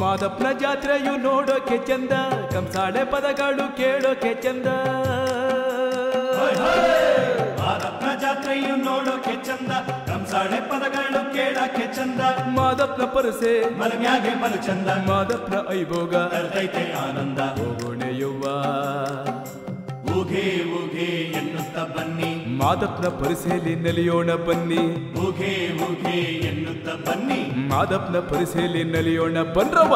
ಮಾದಪ್ಪನ ಜಾತ್ರೆಯು ನೋಡೋಕೆ ಚಂದ ಕಂಸಾಳೆ ಪದಗಳು ಕೇಳೋಕೆ ಚಂದ ಮಾದಪ್ಪನ ಜಾತ್ರೆಯು ನೋಡೋಕೆ ಚಂದ ಕಂಸಾಳೆ ಪದಗಳು ಕೇಳಕ್ಕೆ ಚಂದ ಮಾದಪ್ಪನ ಪರಸೆ ಮಲಮ್ಯಾಗೆ ಬಲು ಚಂದ ಮಾದಪ್ಪನ ಐಭೋಗ ತರ್ತೈತೆ ಆನಂದ ಹೋಗೋಣೆಯವ್ವ ಉಘೆ ಉಘೆ ಎನ್ನುತ್ತ ಬನ್ನಿ ಮಾದಪ್ಪನ ಪರಿಸೆಯಲ್ಲಿ ನಲಿಯೋಣ ಬನ್ನಿ ಉಘೆ ಉಘೆ ಎನ್ನುತ್ತ ಬನ್ನಿ ಮಾದಪ್ಪನ ಪರಿಸೆಯಲ್ಲಿ ನಲಿಯೋಣ ಬನ್ರವ್ವ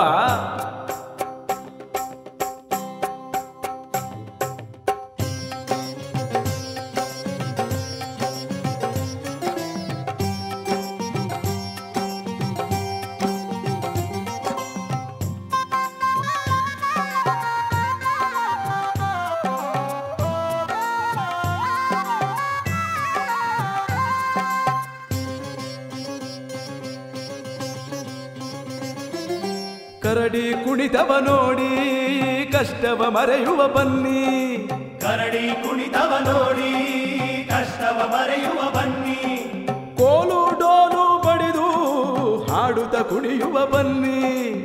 ಕರಡಿ ಕುಣಿತವ ನೋಡಿ ಕಷ್ಟವ ಮರೆಯುವ ಬನ್ನಿ ಕರಡಿ ಕುಣಿತವ ನೋಡಿ ಕಷ್ಟವ ಮರೆಯುವ ಬನ್ನಿ ಕೋಲು ಡೋಲು ಬಡಿದು ಹಾಡುತ್ತ ಕುಣಿಯುವ ಬನ್ನಿ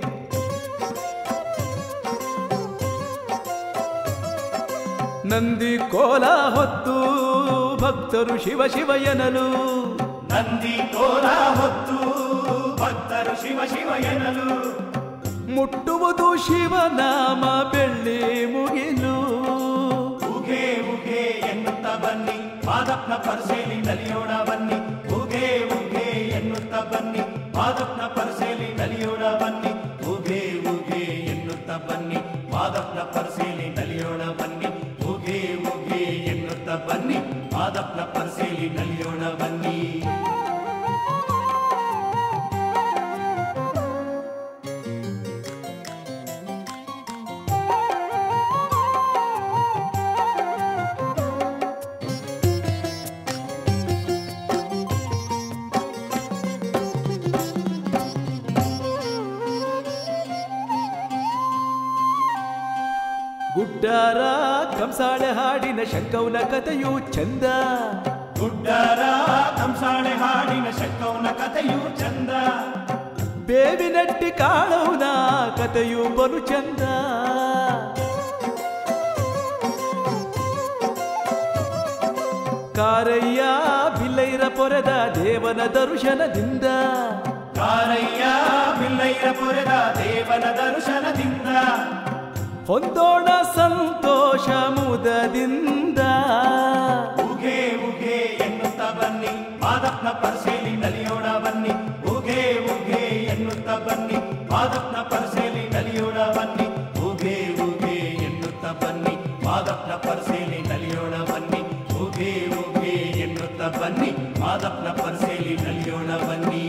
ನಂದಿ ಕೋಲ ಹೊತ್ತು ಭಕ್ತರು ಶಿವ ಶಿವ ಎನಲು ನಂದಿ ಕೋಲ ಹೊತ್ತು ಭಕ್ತರು ಶಿವ ಶಿವ ಎನ್ನಲು ಮುಟ್ಟುವುದು ಶಿವನಾಮ ಬೆಳ್ಳಿ ಮುಗಿಲು ಉಘೆ ಉಘೆ ಎನ್ನುತ್ತ ಬನ್ನಿ ಮಾದಪ್ಪನ ಪರಸೇಲಿ ನಲಿಯೋಣ ಬನ್ನಿ ಉಘೆ ಉಘೆ ಎನ್ನುತ್ತ ಬನ್ನಿ ಮಾದಪ್ಪನ ಪರಸೇಲಿ ನಲಿಯೋಣ ಬನ್ನಿ ಉಘೆ ಉಘೆ ಎನ್ನುತ್ತ ಬನ್ನಿ ಮಾದಪ್ಪನ ಪರಸೇಲಿ ನಲಿಯೋಣ ಬನ್ನಿ ಉಘೆ ಉಘೆ ಎನ್ನುತ್ತ ಬನ್ನಿ ಮಾದಪ್ಪನ ಪರಸೇಲಿ ನಲಿಯೋಣ ಬನ್ನಿ ಗುಡ್ಡಾರ ಕಂಸಾಳೆ ಹಾಡಿನ ಶಂಕವನ ಕಥೆಯು ಚಂದ ಗುಡ್ಡರ ಕಂಸಾಳೆ ಹಾಡಿನ ಶಂಕವನ ಕಥೆಯು ಚಂದ ಬೇವಿನಟ್ಟಿ ಕಾಳವನ ಕಥೆಯು ಬಲು ಚಂದ ಕಾರಯ್ಯ ಬಿಲ್ಲೈರ ಪೊರೆದ ದೇವನ ದರ್ಶನದಿಂದ ಕಾರಯ್ಯ ಬಿಲ್ಲಯ್ಯ ಪುರದ ದೇವನ ದರ್ಶನದಿಂದ ಹೊಂದೋಣ ಸಂತೋಷ ಮುದದಿಂದ ಉಗೆ ಉಗೆ ಎನ್ನುತ್ತ ಬನ್ನಿ ಮಾದಪ್ಪನ ಪರಸೇಲಿ ನಲಿಯೋಣ ಬನ್ನಿ ಉಗೆ ಉಗೆ ಎನ್ನುತ್ತ ಬನ್ನಿ ಮಾದಪ್ಪನ ಪರಸೇಲಿ ನಲಿಯೋಣ ಬನ್ನಿ ಉಗೆ ಉಗೆ ಎನ್ನುತ್ತ ಬನ್ನಿ ಮಾದಪ್ಪನ ಪರಸೇಲಿ ನಲಿಯೋಣ ಬನ್ನಿ ಉಗೆ ಉಗೆ ಎನ್ನುತ್ತ ಬನ್ನಿ ಮಾದಪ್ಪನ ಪರಸೇಲಿ ನಲಿಯೋಣ ಬನ್ನಿ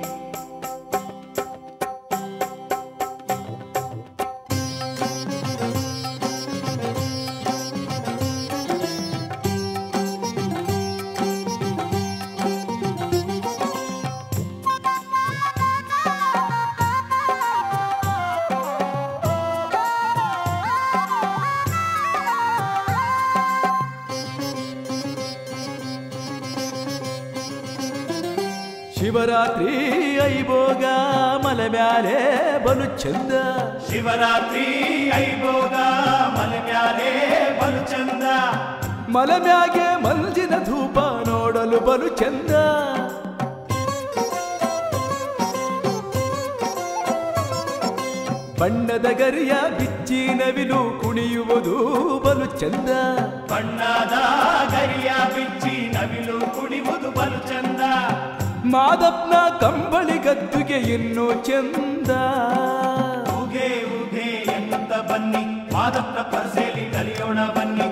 ಶಿವರಾತ್ರಿ ಐಭೋಗ ಮಲೆ ಮ್ಯಾಲೆ ಬಲು ಚಂದ ಶಿವರಾತ್ರಿ ಐಭೋಗ ಮಲೆ ಮ್ಯಾಲೆ ಬಲು ಚಂದ ಮಲೆ ಮ್ಯಾಗೆ ಮಂಜಿನ ಧೂಪ ನೋಡಲು ಬಲು ಚಂದ ಬಣ್ಣದ ಗರಿಯ ಬಿಚ್ಚಿ ನವಿಲು ಕುಣಿಯುವುದು ಬಲು ಚಂದ ಬಣ್ಣದ ಗರಿಯ ಬಿಚ್ಚಿ ನವಿಲು ಕುಣಿವುದು ಬಲು ಚಂದ ಮಾದಪ್ಪನ ಕಂಬಳಿ ಗದ್ದುಗೆ ಇನ್ನೂ ಚಂದ ಉಗೆ ಉಗೆ ಎನ್ನುತ್ತ ಬನ್ನಿ ಮಾದಪ್ಪನ ಪರಸೇಲಿ ಕಲಿಯೋಣ ಬನ್ನಿ